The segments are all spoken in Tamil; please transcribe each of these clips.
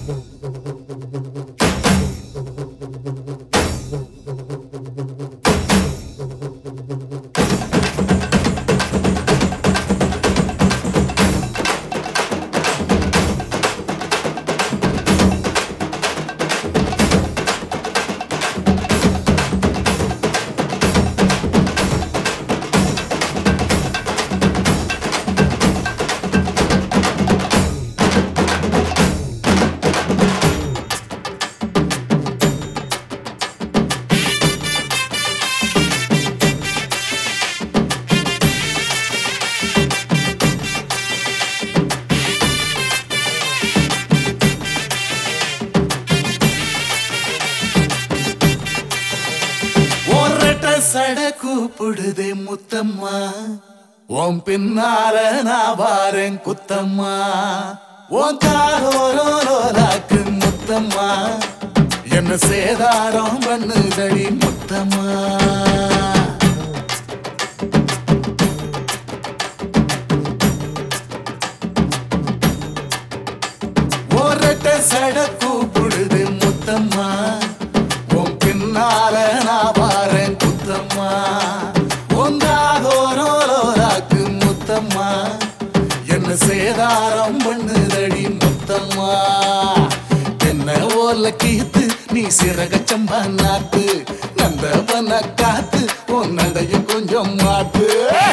ஒரட்ட சட கூப்பிடுதே முத்தம்மா உன் பின்னால நான் வாரேன் குத்தம்மா உன் காரோரோலாக்கு முத்தம்மா என்ன சேதாரம் பண்ணுதடி முத்தம்மா ஒரட்ட சட கூப்பிடுது முத்தம்மா உன் பின்னால நான் வாரேன் குத்தம்மா ஒன்றாதோரோராக்கு முத்தம்மா என்ன சேதாரம் பண்ணுதடி முத்தம்மா என்ன ஓல கீத்து நீ சிறக சம்பா நாத்து நந்தவன காத்து உன் நடையும் கொஞ்சம் மாத்து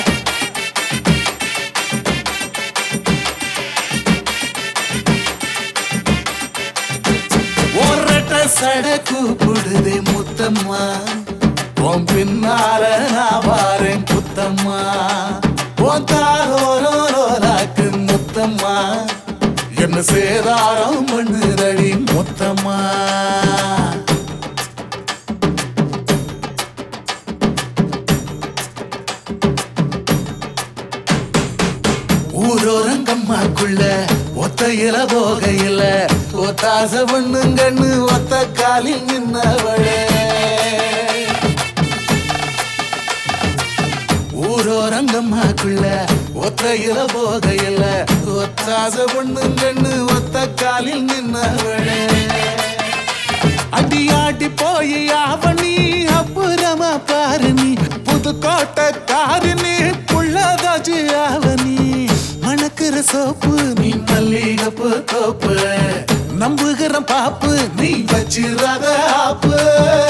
ஒரட்ட சட கூப்பிடுதே முத்தம்மா உன் பின்னால நான் வாரேன் புத்தம்மா உன் தாரோரோலாக்கு முத்தம்மா என்ன சேதாரம் பண்ணுதடி முத்தம்மா ஊரோரங்கம்மாக்குள்ள ஒத்தையில போகையில ஒத்தாச பண்ணுங்கன்னு ஒத்த காலில் நின்னவளே ஊரோரங்கம்மாக்குள்ள ஒத்தையில போகையில ஒத்தாச பண்ணுங்கன்னு ஒத்த காலில் நின்னவளே அடியாடி போய் ஆவணி அப்புறமா பாரு நீ புதுக்கோட்டை காரு நீ புள்ளதாச்சு ஆவணி மணக்கிற சோப்பு நீ மல்லிகப்பு தோப்பு நம்புகிற பாப்பு நீ வச்சிராத ஆப்பு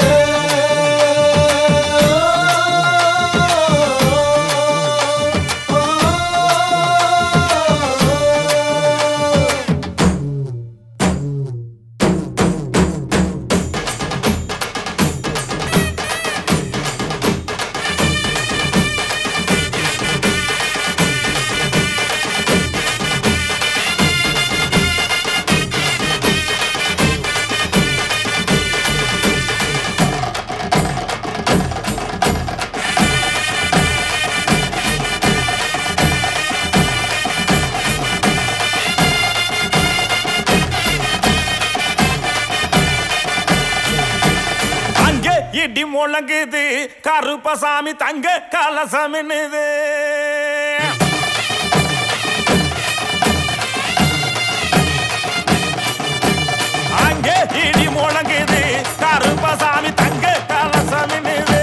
அங்கே இடி முழங்குது கருப்பசாமி தங்க கலசமின்னுது அங்கே இடி முழங்குது கருப்பசாமி தங்க கலசமின்னுது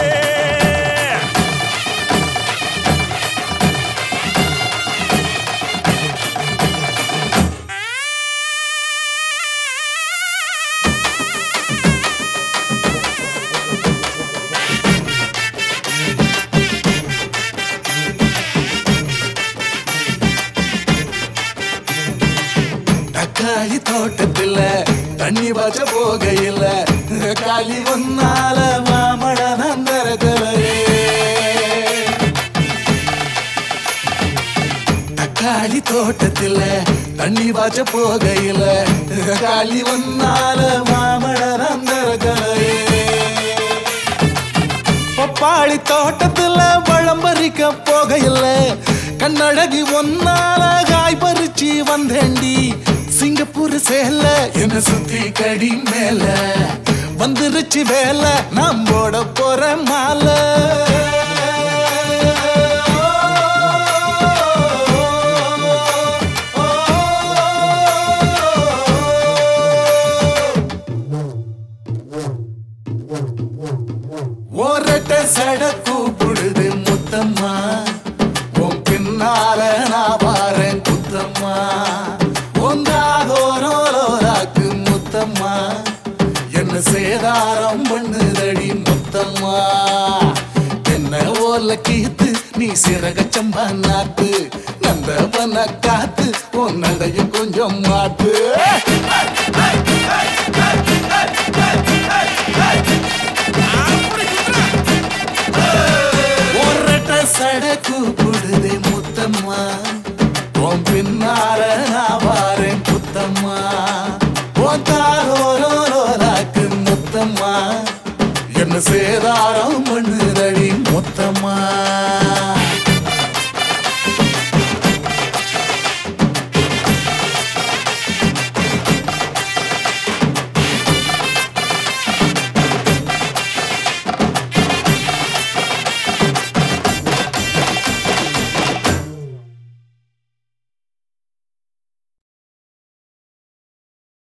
தக்காளி தோட்டத்துல தண்ணி பாய்ச்ச போகையில காலி ஒன்னால மாமழ நந்தரகலே தக்காளி தோட்டத்துல தண்ணி பாய்ச்ச போகையில காலி ஒன்னால மாமழ நந்தரகலே பப்பாளி தோட்டத்துல பழம் பறிக்க போகையில கண்ணழகி ஒன்னால காய் பறிச்சு வந்தேண்டி சிங்கப்பூர் சேல என்ன சுத்தி கடி மேல வந்துருச்சு வேலை நாம் போட போற மாலை என்ன சேதாரம் பண்ணுதடி மொத்தமா என்ன ஓல கீத்து நீ சிறக சம்பா நாத்து நந்தவன காத்து உன் நடையும் கொஞ்சம் மாத்து ஒரட்ட சடக்கு புடுதே முத்தம்மா உன் பின்னால நான் வாரேன் புத்தம்மா உன் தாரோரோராக்கு முத்தம்மா என்ன சேதாரம் பண்ணுதடி முத்தம்மா